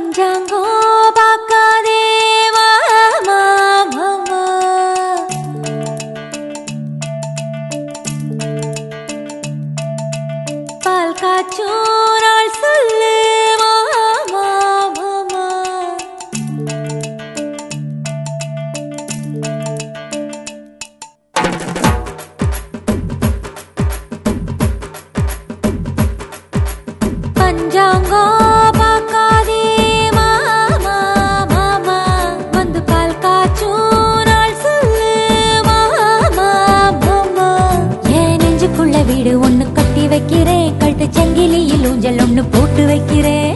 பஞ்சாங்கோ பார்க்காதே மாமா மாமா பால் காய்ச்சும் நாள் சொல்லு மாமா மாமா பஞ்சாங்கோ பார்க்காதே மாமா மாமா வந்து பால் காய்ச்சும் நாள் சொல்லு மாமா மாமா என் நெஞ்சுக்குள்ள வீடு ஒண்ணு கட்டி வைக்கிறேன் கழுத்து சங்கிலியில் ஊஞ்சல் ஒண்ணு போட்டு வைக்கிறேன்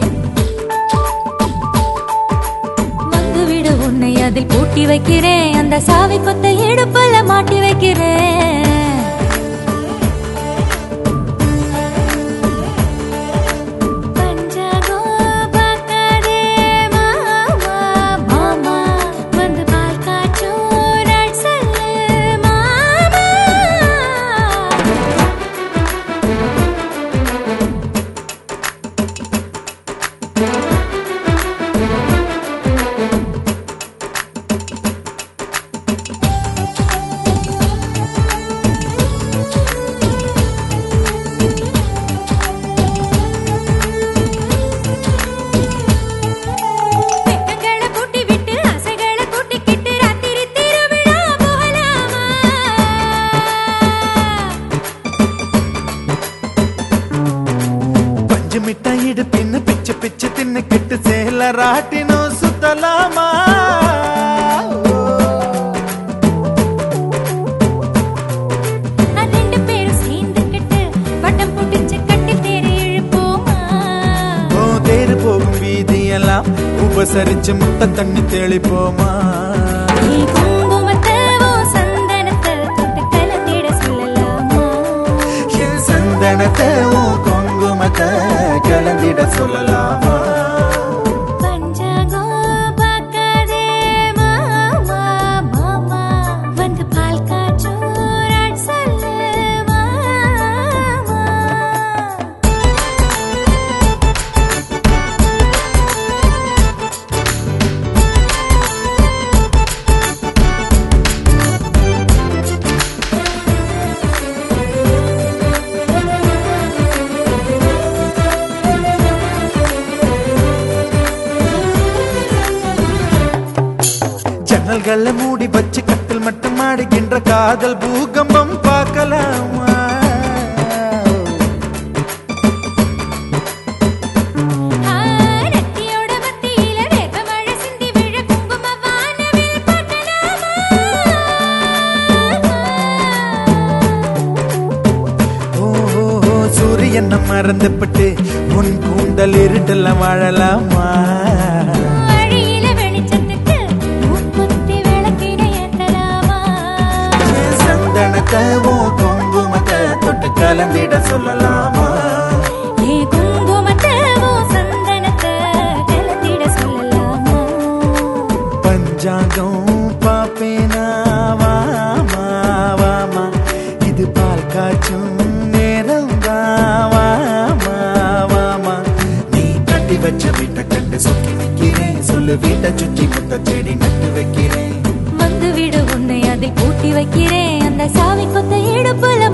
வந்து வீடு உன்னை அதில் பூட்டி வைக்கிறேன் அந்த சாவி கொத்த இடுப்புல மாட்டி வைக்கிறேன் பஞ்சாங்கோ பார்க்காதே மாமா மாமா வந்து பால் காய்ச்சும் நாள் சொல்லு மாமா வெக்கங்களை பூட்டி விட்டு ஆசைகளை கூட்டிக்கிட்டு ராத்திரி திருவிழா போகலாமா பஞ்சு மிட்டாய் இடுப்பின்னு பிச்சு பிச்சு தின்னுக்கிட்டு சேல ராட்டினும் சுத்தலாமா ரெண்டு பேரும் சேர்ந்துக்கிட்டு வட்டம் போட்டுச்சு கட்டி தேரை இழுப்போமா ஓ தேரு போகும் வீதியெல்லாம் உபசரிச்சு முட்டை தண்ணி தெளிப்போமா நீ குங்குமத்தை உன் சந்தனத்தை தொட்டு கலந்திட சொல்லலாமா என் சந்தனத்தை உன் குங்குமத்தை கலந்திட சொல்லலாமா பஞ்சாங்கோ பார்க்காதே மாமா மாமா வந்து பால் காய்ச்சும் நாள் சொல்லு மாமா ஜன்னல்களை மூடி வச்சு கட்டில் மட்டும் ஆடுகின்ற காதல் பூகம்பம் பார்க்கலாமா நெத்தியோட மத்தியில வேப்ப மழை சிந்தி விழ குங்கும வானவில் பார்க்கலாமா ஓ ஓ, ஓ, சூரியன் மறந்துப்பட்டு உன் கூந்தல் இருட்டெல்லாம் வாழலாமா வழியில வெளிச்சத்துக்கு மூக்குத்தி விளக்கினை ஏத்தலாமா என் சந்தனத்தை உன் குங்குமத்தை தொட்டு கலந்திட சொல்லலாமா ஏ குங்குமத்தை உன் சந்தனத்தை கலந்திட சொல்லலாமா பஞ்சாங்கம் பாப்பேனா வாமா வாமா இது பால் காய்ச்சும் நேரம் வாமா வாமா நீ கட்டி வச்ச வீட்டை கண்டு சொக்கி நிக்கிறேன் சொல்லு வீட்டை சுற்றி முத்த செடி நட்டு வைக்கிறேன் வந்து விடு உன்னை அதில் பூட்டி வைக்கிறேன் அந்த சாவி கொத்த இடுப்புல